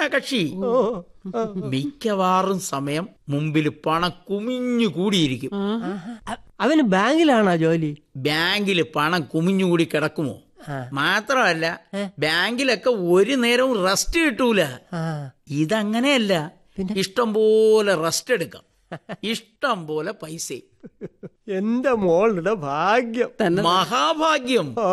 കക്ഷി ഓ ആ. മിക്കവാറും സമയം മുമ്പിൽ പണം കുമിഞ്ഞു കൂടിയിരിക്കും അ- അവന് ബാങ്കിലാണോ ജോലി ബാങ്കിൽ പണം കുമിഞ്ഞുകൂടി കിടക്കുമോ മാത്രമല്ല ബാങ്കിലൊക്കെ ഒരു നേരവും റെസ്റ്റ് കിട്ടൂല ആ ഇതങ്ങനെയല്ല ഇഷ്ടം പോലെ റെസ്റ്റ് എടുക്കാം ഇഷ്ടം പോലെ പൈസ എന്റെ മോളുടെ ഭാഗ്യം മഹാഭാഗ്യം ഓ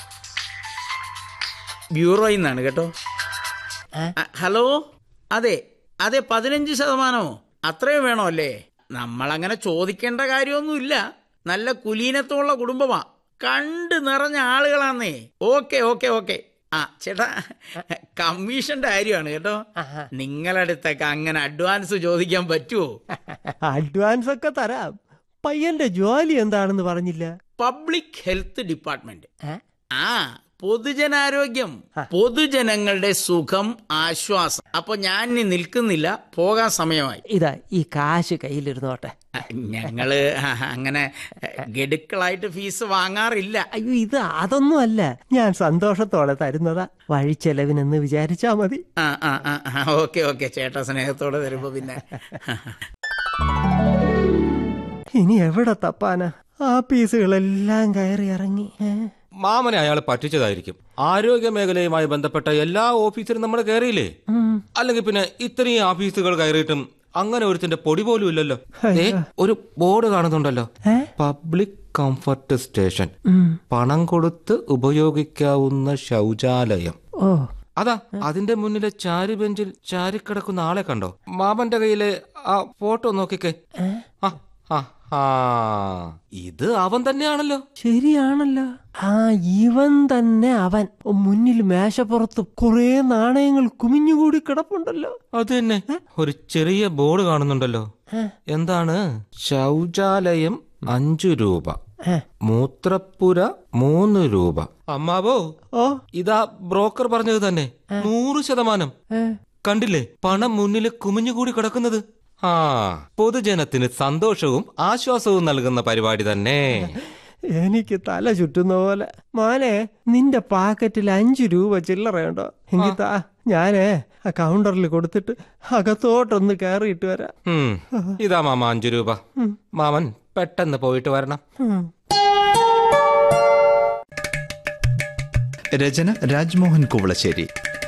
ബ്യൂറോയിൽ നിന്നാണ് കേട്ടോ ഏ? അ, ഹലോ അതെ അതെ പതിനഞ്ച് ശതമാനമോ അത്രയും വേണോ അല്ലേ നമ്മളങ്ങനെ ചോദിക്കേണ്ട കാര്യമൊന്നുമില്ല നല്ല കുലീനത്തുള്ള കുടുംബമാ കണ്ട് നിറഞ്ഞ ആളുകളാന്നേ ഓക്കെ ഓക്കെ ഓക്കെ ആ ചേട്ടാ കമ്മീഷന്റെ കാര്യമാണ് കേട്ടോ ആഹാ. നിങ്ങളടുത്തൊക്കെ അങ്ങനെ അഡ്വാൻസ് ചോദിക്കാൻ പറ്റുമോ അഡ്വാൻസ് ഒക്കെ തരാം പയ്യന്റെ ജോലി എന്താണെന്ന് പറഞ്ഞില്ല പബ്ലിക് ഹെൽത്ത് ഡിപ്പാർട്ട്മെന്റ് ഏ? ആ പൊതുജനാരോഗ്യം പൊതുജനങ്ങളുടെ സുഖം ആശ്വാസം അപ്പൊ ഞാൻ ഇനി നിൽക്കുന്നില്ല പോകാൻ സമയമായി ഇതാ ഈ കാശ് കയ്യിലിരുന്നോട്ടെ അ, ഞങ്ങള് അങ്ങനെ ഗഡുക്കളായിട്ട് ഫീസ് വാങ്ങാറില്ല അയ്യോ ഇത് അതൊന്നും അല്ല ഞാൻ സന്തോഷത്തോടെ തരുന്നതാ വഴിച്ചെലവിനെന്ന് വിചാരിച്ചാ മതി ആ ആ ആ ആ, ഓക്കെ ഓക്കെ ചേട്ടാ സ്നേഹത്തോടെ തരുമ്പോ പിന്നെ ഇനി എവിടെ തപ്പാനാ ആ പീസുകളെല്ലാം കയറി ഇറങ്ങി ഏ? മാമനെ അയാൾ പറ്റിച്ചതായിരിക്കും ആരോഗ്യ മേഖലയുമായി ബന്ധപ്പെട്ട എല്ലാ ഓഫീസിലും നമ്മൾ കയറിയില്ലേ ഉം. അല്ലെങ്കിൽ പിന്നെ ഇത്രയും ഓഫീസുകൾ കയറിയിട്ടും അങ്ങനെ ഒരുത്തിന്റെ പൊടി പോലും ഇല്ലല്ലോ ദേ, ഒരു ബോർഡ് കാണുന്നുണ്ടല്ലോ ഏ? പബ്ലിക് കംഫർട്ട് സ്റ്റേഷൻ ഉം. പണം കൊടുത്ത് ഉപയോഗിക്കാവുന്ന ശൗചാലയം ഓ അതാ അതിന്റെ മുന്നിലെ ചാരി ബെഞ്ചിൽ ചാരിക്കിടക്കുന്ന ആളെ കണ്ടോ മാമന്റെ കയ്യിലെ ആ ഫോട്ടോ നോക്കിക്കേ ആ, ആ, ആ. ഇത് അവൻ തന്നെയാണല്ലോ ശരിയാണല്ലോ ആ ഇവൻ തന്നെ അവൻ മുന്നിൽ മേശപ്പുറത്ത് കുറെ നാണയങ്ങൾ കുമിഞ്ഞുകൂടി കിടപ്പുണ്ടല്ലോ അത് തന്നെ ഒരു ചെറിയ ബോർഡ് കാണുന്നുണ്ടല്ലോ ഏ? എന്താണ് ശൗചാലയം അഞ്ചു രൂപ ഏ? മൂത്രപ്പുര മൂന്ന് രൂപ അമ്മാവോ ഓ ഇതാ ബ്രോക്കർ പറഞ്ഞത് തന്നെ നൂറ് ശതമാനം ഏ? കണ്ടില്ലേ പണം മുന്നിൽ കുമിഞ്ഞുകൂടി കിടക്കുന്നത് ആ പൊതുജനത്തിന് സന്തോഷവും ആശ്വാസവും നൽകുന്ന പരിപാടി തന്നെ എനിക്ക് തല ചുറ്റുന്ന പോലെ മോനെ നിന്റെ പാക്കറ്റിൽ അഞ്ചു രൂപ ചില്ലറയുണ്ടോ എങ്കിൽ താ ഞാനേ ആ കൗണ്ടറിൽ കൊടുത്തിട്ട് അകത്തോട്ടൊന്ന് കയറിയിട്ട് വരാം ഉം, ഇതാ മാമ അഞ്ചു രൂപ മാമൻ പെട്ടെന്ന് പോയിട്ട് വരണം ഉം. രചന രാജ്മോഹൻ കുവളശ്ശേരി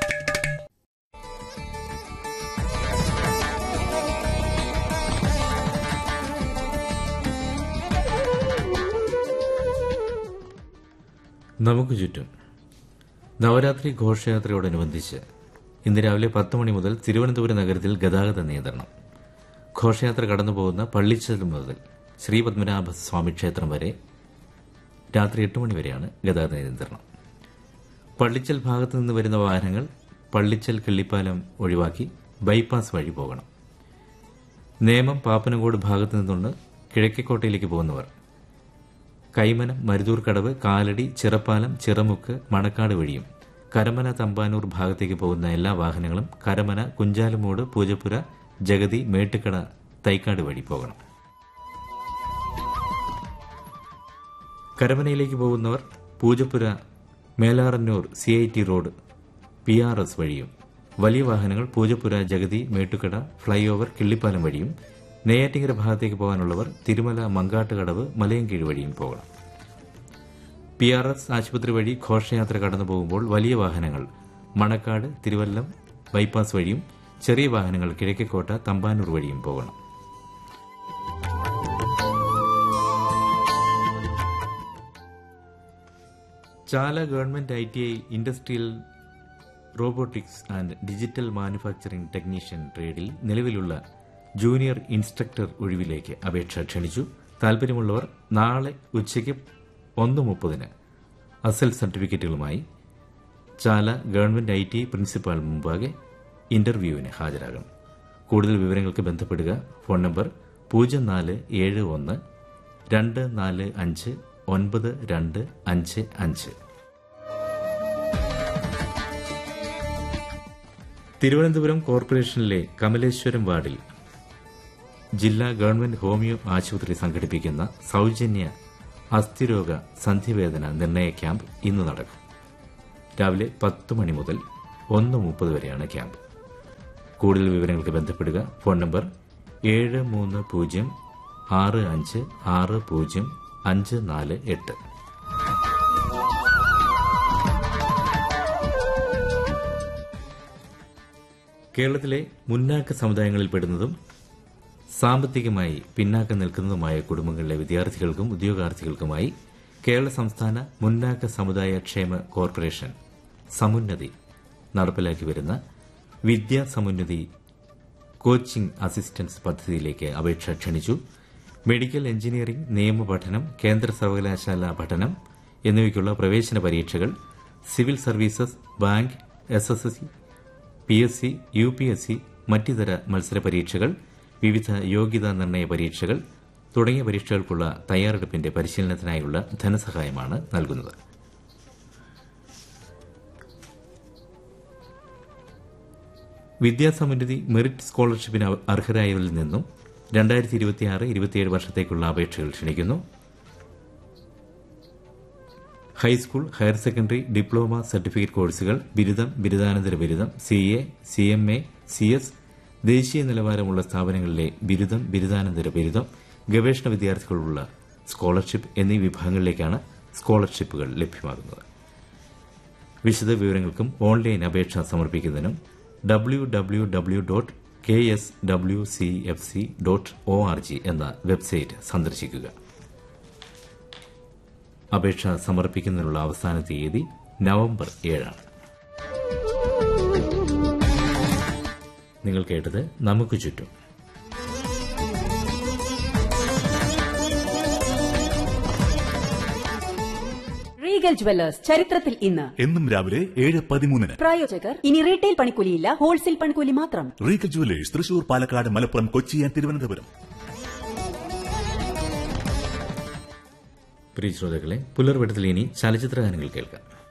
നമുക്ക് ചുറ്റും നവരാത്രി ഘോഷയാത്രയോടനുബന്ധിച്ച് ഇന്ന് രാവിലെ പത്ത് മണി മുതൽ തിരുവനന്തപുരം നഗരത്തിൽ ഗതാഗത നിയന്ത്രണം ഘോഷയാത്ര കടന്നുപോകുന്ന പള്ളിച്ചൽ മുതൽ ശ്രീ പത്മനാഭ സ്വാമി ക്ഷേത്രം വരെ രാത്രി എട്ട് മണി വരെയാണ് ഗതാഗത നിയന്ത്രണം പള്ളിച്ചൽ ഭാഗത്തു നിന്ന് വരുന്ന വാഹനങ്ങൾ പള്ളിച്ചൽ കിള്ളിപ്പാലം ഒഴിവാക്കി ബൈപ്പാസ് വഴി പോകണം നേമം പാപ്പനംകോട് ഭാഗത്തു നിന്നുകൊണ്ട് കിഴക്കേക്കോട്ടയിലേക്ക് പോകുന്നവർ കൈമനം മരുതൂർ കടവ് കാലടി ചിറപ്പാലം ചിറമുക്ക് മണക്കാട് വഴിയും കരമന തമ്പാനൂർ ഭാഗത്തേക്ക് പോകുന്ന എല്ലാ വാഹനങ്ങളും കരമന കുഞ്ചാലുമൂട് പൂജപ്പുര ജഗതി മേട്ടുക്കട തൈക്കാട് വഴി പോകണം കരമനയിലേക്ക് പോകുന്നവർ Poojappura Melarannoor C I T road P R S വഴിയും വലിയ വാഹനങ്ങൾ പൂജപ്പുര ജഗതി മേട്ടുക്കട ഫ്ലൈ ഓവർ കിള്ളിപ്പാലം വഴിയും നെയ്യാറ്റിങ്കര ഭാഗത്തേക്ക് പോകാനുള്ളവർ തിരുമല മങ്കാട്ടുകടവ് മലയൻകീഴ് വഴിയും പോകണം പി ആർ എസ് ആശുപത്രി വഴി ഘോഷയാത്ര കടന്നു പോകുമ്പോൾ വലിയ വാഹനങ്ങൾ മണക്കാട് തിരുവല്ലം ബൈപ്പാസ് വഴിയും ചെറിയ വാഹനങ്ങൾ കിഴക്കേക്കോട്ട തമ്പാനൂർ വഴിയും പോകണം Chala government I T I industrial robotics and digital manufacturing technician ട്രേഡിൽ നിലവിലുള്ള ജൂനിയർ ഇൻസ്ട്രക്ടർ ഒഴിവിലേക്ക് അപേക്ഷ ക്ഷണിച്ചു താൽപ്പര്യമുള്ളവർ നാളെ ഉച്ചയ്ക്ക് ഒന്ന് മുപ്പതിന് അസൽ സർട്ടിഫിക്കറ്റുകളുമായി Chala government I T principal മുമ്പാകെ ഇന്റർവ്യൂവിന് ഹാജരാകണം കൂടുതൽ വിവരങ്ങൾക്ക് ബന്ധപ്പെടുക ഫോൺ നമ്പർ പൂജ്യം നാല് ഏഴ് ഒന്ന് രണ്ട് നാല് അഞ്ച് ഒൻപത് രണ്ട് അഞ്ച് അഞ്ച് തിരുവനന്തപുരം കോർപ്പറേഷനിലെ കമലേശ്വരം വാർഡിൽ ജില്ലാ ഗവൺമെന്റ് ഹോമിയോ ആശുപത്രി സംഘടിപ്പിക്കുന്ന സൗജന്യ അസ്ഥിരോഗ സന്ധിവേദന നിർണയ ക്യാമ്പ് ഇന്ന് നടക്കും രാവിലെ പത്ത് മണി മുതൽ ഒന്ന് മുപ്പത് വരെയാണ് ക്യാമ്പ് കൂടുതൽ വിവരങ്ങൾക്ക് ബന്ധപ്പെടുക ഫോൺ നമ്പർ ഏഴ് മൂന്ന് പൂജ്യം ആറ് അഞ്ച് ആറ് പൂജ്യം അഞ്ച് നാല് എട്ട് കേരളത്തിലെ മുന്നാക്ക സമുദായങ്ങളിൽപ്പെടുന്നതും സാമ്പത്തികമായി പിന്നാക്കം നിൽക്കുന്നതുമായ കുടുംബങ്ങളിലെ വിദ്യാർത്ഥികൾക്കും ഉദ്യോഗാർത്ഥികൾക്കുമായി കേരള സംസ്ഥാന മുന്നാക്ക സമുദായ ക്ഷേമ കോർപ്പറേഷൻ സമുന്നതി നടപ്പിലാക്കി വരുന്ന വിദ്യാ സമുന്നതി കോച്ചിംഗ് അസിസ്റ്റൻസ് പദ്ധതിയിലേക്ക് അപേക്ഷ ക്ഷണിച്ചു മെഡിക്കൽ എഞ്ചിനീയറിംഗ് നിയമ പഠനം കേന്ദ്ര സർവകലാശാല പഠനം എന്നിവയ്ക്കുള്ള പ്രവേശന പരീക്ഷകൾ civil services bank S S S P S C U P S C മറ്റിതര മത്സര പരീക്ഷകൾ വിവിധ യോഗ്യതാ നിർണയ പരീക്ഷകൾ തുടങ്ങിയ പരീക്ഷകൾക്കുള്ള തയ്യാറെടുപ്പിന്റെ പരിശീലനത്തിനായുള്ള ധനസഹായമാണ് നൽകുന്നത് വിദ്യാസമുന്നതി മെറിറ്റ് സ്കോളർഷിപ്പിന് അർഹരായവരിൽ നിന്നും രണ്ടായിരത്തി ഇരുപത്തിയാറ് ഇരുപത്തിയേഴ് വർഷത്തേക്കുള്ള അപേക്ഷകൾ ക്ഷണിക്കുന്നു high school higher secondary diploma certificate കോഴ്സുകൾ ബിരുദം ബിരുദാനന്തര ബിരുദം C A C M A C S ദേശീയ നിലവാരമുള്ള സ്ഥാപനങ്ങളിലെ ബിരുദം ബിരുദാനന്തര ബിരുദം ഗവേഷണ വിദ്യാർത്ഥികളുള്ള സ്കോളർഷിപ്പ് എന്നീ വിഭാഗങ്ങളിലേക്കാണ് സ്കോളർഷിപ്പുകൾ ലഭ്യമാകുന്നത് വിശദ വിവരങ്ങൾക്കും ഓൺലൈൻ അപേക്ഷ സമർപ്പിക്കുന്നതിനും W W W dot K S W C F C dot O R G എന്ന വെബ്സൈറ്റ് സന്ദർശിക്കുക അപേക്ഷ സമർപ്പിക്കുന്നതിനുള്ള അവസാന തീയതി നവംബർ ഏഴാണ് നിങ്ങൾ കേട്ടത് നമുക്ക് ചുറ്റും റീഗൽ ജുവല്ലേഴ്സ് ചരിത്രത്തിൽ ഇന്ന് എന്നും രാവിലെ ഏഴ് പതിമൂന്നിന് പ്രായോജകർ ഇനി റീറ്റെയിൽ പണിക്കൂലിയില്ല ഹോൾസെയിൽ പണിക്കൂലി മാത്രം Regal jewellers Thrissur Palakkad Malappuram Kochi and Thiruvananthapuram പ്രിയ ശ്രോതാക്കളെ പുലർവെട്ടത്തിൽ ഇനി ചലച്ചിത്ര ഗാനങ്ങൾ കേൾക്കാം